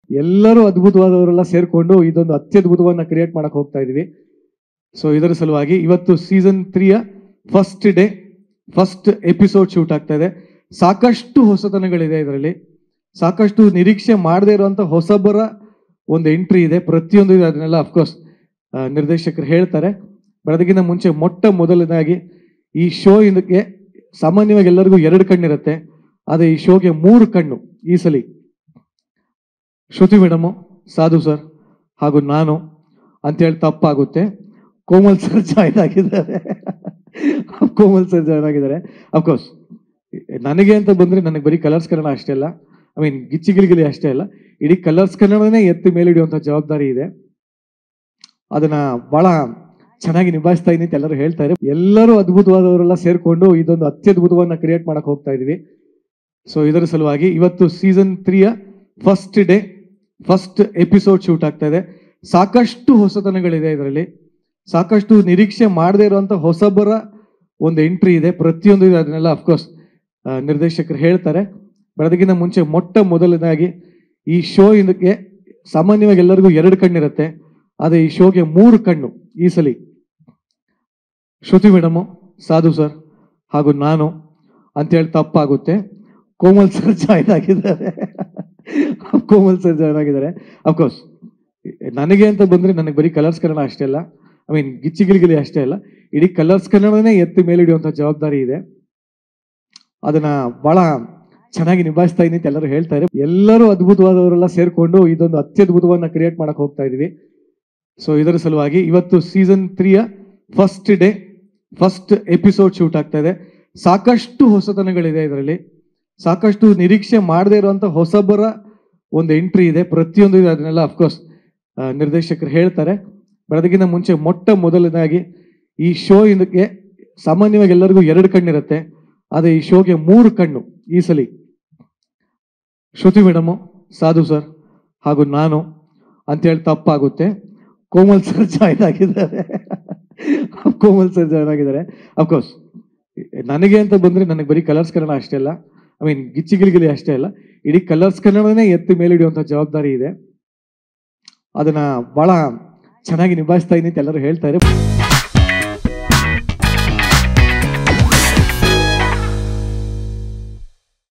ಎಲ್ಲರೂ ಅದ್ಭುತವಾದವರೆಲ್ಲ ಸೇರ್ಕೊಂಡು ಇದೊಂದು ಅತ್ಯದ್ಭುತವನ್ನ ಕ್ರಿಯೇಟ್ ಮಾಡಕ್ ಹೋಗ್ತಾ ಇದೀವಿ ಸೊ ಇದರ ಸಲುವಾಗಿ ಇವತ್ತು ಸೀಸನ್ ತ್ರೀಯ first day first episode shoot ಆಗ್ತಾ ಇದೆ ಸಾಕಷ್ಟು ಹೊಸತನಗಳಿದೆ ಇದರಲ್ಲಿ ಸಾಕಷ್ಟು ನಿರೀಕ್ಷೆ ಮಾಡದೇ ಇರುವಂತ ಹೊಸಬರ ಒಂದು ಎಂಟ್ರಿ ಇದೆ ಪ್ರತಿಯೊಂದು ಇದೆ ಅದನ್ನೆಲ್ಲ ಅಫ್ಕೋರ್ಸ್ ನಿರ್ದೇಶಕರು ಹೇಳ್ತಾರೆ ಬಟ್ ಅದಕ್ಕಿಂತ ಮುಂಚೆ ಮೊಟ್ಟ ಮೊದಲನೇದಾಗಿ ಈ ಶೋ ಇದಕ್ಕೆ ಸಾಮಾನ್ಯವಾಗಿ ಎಲ್ಲರಿಗೂ ಎರಡು ಕಣ್ಣಿರುತ್ತೆ ಆದರೆ ಈ ಶೋಗೆ ಮೂರು ಕಣ್ಣು ಈ ಸಲಿ ಶ್ರುತಿ ಮೇಡಮು ಸಾಧು ಸರ್ ಹಾಗೂ ನಾನು ಅಂತೇಳಿ ತಪ್ಪಾಗುತ್ತೆ ಕೋಮಲ್ ಸರ್ ಜಾಯ್ನ್ ಆಗಿದ್ದಾರೆ ಕೋಮಲ್ ಸರ್ ಜಾಯ್ನ್ ಆಗಿದ್ದಾರೆ ಅಫ್ಕೋರ್ಸ್ ನನಗೆ ಅಂತ ಬಂದ್ರೆ ನನಗೆ ಬರೀ ಕಲರ್ಸ್ ಕನ್ನಡ ಅಷ್ಟೇ ಅಲ್ಲ ಐ ಮೀನ್ ಗಿಚ್ಚಿಗಿಲಿಗಿಲಿ ಅಷ್ಟೇ ಅಲ್ಲ ಇಡೀ ಕಲರ್ಸ್ ಕನ್ನಡನೇ ಎತ್ತಿ ಮೇಲಿಡುವಂಥ ಜವಾಬ್ದಾರಿ ಇದೆ ಅದನ್ನ ಬಹಳ ಚೆನ್ನಾಗಿ ನಿಭಾಯಿಸ್ತಾ ಇದೀನಿ ಅಂತ ಎಲ್ಲರೂ ಹೇಳ್ತಾರೆ ಎಲ್ಲರೂ ಅದ್ಭುತವಾದವರೆಲ್ಲ ಸೇರ್ಕೊಂಡು ಇದೊಂದು ಅತ್ಯದ್ಭುತವನ್ನ ಕ್ರಿಯೇಟ್ ಮಾಡಕ್ ಹೋಗ್ತಾ ಇದೀವಿ ಸೊ ಇದರ ಸಲುವಾಗಿ ಇವತ್ತು ಸೀಸನ್ ತ್ರೀಯ first day first episode shoot ಆಗ್ತಾ ಇದೆ ಸಾಕಷ್ಟು ಹೊಸತನಗಳಿದೆ ಇದರಲ್ಲಿ ಸಾಕಷ್ಟು ನಿರೀಕ್ಷೆ ಮಾಡದೇ ಇರುವಂತ ಹೊಸಬರ ಒಂದು ಎಂಟ್ರಿ ಇದೆ ಪ್ರತಿಯೊಂದು ಇದೆ ಅದನ್ನೆಲ್ಲ ಅಫ್ಕೋರ್ಸ್ ನಿರ್ದೇಶಕರು ಹೇಳ್ತಾರೆ ಬಟ್ ಅದಕ್ಕಿಂತ ಮುಂಚೆ ಮೊಟ್ಟ ಮೊದಲನೇದಾಗಿ ಈ ಶೋ ಇದಕ್ಕೆ ಸಾಮಾನ್ಯವಾಗಿ ಎಲ್ಲರಿಗೂ ಎರಡು ಕಣ್ಣಿರುತ್ತೆ ಆದರೆ ಈ ಶೋಗೆ ಮೂರು ಕಣ್ಣು ಈ ಸಲಿ ಶ್ರುತಿ ಮೇಡಮು ಸಾಧು ಸರ್ ಹಾಗೂ ನಾನು ಅಂತೇಳಿ ತಪ್ಪಾಗುತ್ತೆ ಕೋಮಲ್ ಸರ್ ಜಾಯ್ನ್ ಆಗಿದ್ದಾರೆ ಕೋಮಲ್ ಸರ್ ಜಾಯ್ನ್ ಆಗಿದ್ದಾರೆ ಅಫ್ಕೋರ್ಸ್ ನನಗೆ ಅಂತ ಬಂದ್ರೆ ನನಗೆ ಬರೀ ಕಲರ್ಸ್ ಕನ್ನಡ ಅಷ್ಟೇ ಅಲ್ಲ ಐ ಮೀನ್ ಗಿಚ್ಚಿಗಿಲಿಗಿಲಿ ಅಷ್ಟೇ ಅಲ್ಲ ಇಡೀ ಕಲರ್ಸ್ ಕನ್ನಡನೇ ಎತ್ತಿ ಮೇಲಿಡುವಂಥ ಜವಾಬ್ದಾರಿ ಇದೆ ಅದನ್ನ ಬಹಳ ಚೆನ್ನಾಗಿ ನಿಭಾಯಿಸ್ತಾ ಇದೀನಿ ಅಂತ ಎಲ್ಲರೂ ಹೇಳ್ತಾರೆ ಎಲ್ಲರೂ ಅದ್ಭುತವಾದವರೆಲ್ಲ ಸೇರ್ಕೊಂಡು ಇದೊಂದು ಅತ್ಯದ್ಭುತವನ್ನ ಕ್ರಿಯೇಟ್ ಮಾಡಕ್ ಹೋಗ್ತಾ ಇದೀವಿ ಸೊ ಇದರ ಸಲುವಾಗಿ ಇವತ್ತು ಸೀಸನ್ ತ್ರೀಯ first day first episode shoot ಆಗ್ತಾ ಇದೆ ಸಾಕಷ್ಟು ಹೊಸತನಗಳಿದೆ ಇದರಲ್ಲಿ ಸಾಕಷ್ಟು ನಿರೀಕ್ಷೆ ಮಾಡದೇ ಇರುವಂತ ಹೊಸಬರ ಒಂದು ಎಂಟ್ರಿ ಇದೆ ಪ್ರತಿಯೊಂದು ಇದೆ ಅದನ್ನೆಲ್ಲ ಅಫ್ಕೋರ್ಸ್ ನಿರ್ದೇಶಕರು ಹೇಳ್ತಾರೆ ಬಟ್ ಅದಕ್ಕಿಂತ ಮುಂಚೆ ಮೊಟ್ಟ ಮೊದಲನೇದಾಗಿ ಈ ಶೋ ಇದಕ್ಕೆ ಸಾಮಾನ್ಯವಾಗಿ ಎಲ್ಲರಿಗೂ ಎರಡು ಕಣ್ಣಿರುತ್ತೆ ಆದರೆ ಈ ಶೋಗೆ ಮೂರು ಕಣ್ಣು ಈ ಸಲಿ ಶ್ರುತಿ ಮೇಡಮು ಸಾಧು ಸರ್ ಹಾಗೂ ನಾನು ಅಂತೇಳಿ ತಪ್ಪಾಗುತ್ತೆ ಕೋಮಲ್ ಸರ್ ಜಾಯ್ನ್ ಆಗಿದ್ದಾರೆ ಕೋಮಲ್ ಸರ್ ಜಾಯ್ನ್ ಆಗಿದ್ದಾರೆ ಅಫ್ಕೋರ್ಸ್ ನನಗೆ ಅಂತ ಬಂದ್ರೆ ನನಗೆ ಬರೀ ಕಲರ್ಸ್ ಕನ್ನಡ ಅಷ್ಟೇ ಅಲ್ಲ ಐ ಮೀನ್ ಗಿಚ್ಚಿಗಿಲಿಗಿಲಿ ಅಷ್ಟೇ ಅಲ್ಲ ಇಡೀ ಕಲರ್ಸ್ ಕನ್ನಡನೇ ಎತ್ತಿ ಮೇಲಿಡುವಂಥ ಜವಾಬ್ದಾರಿ ಇದೆ ಅದನ್ನ ಬಹಳ ಚೆನ್ನಾಗಿ ನಿಭಾಯಿಸ್ತಾ ಇದೀನಿ ಅಂತ ಎಲ್ಲರೂ ಹೇಳ್ತಾರೆ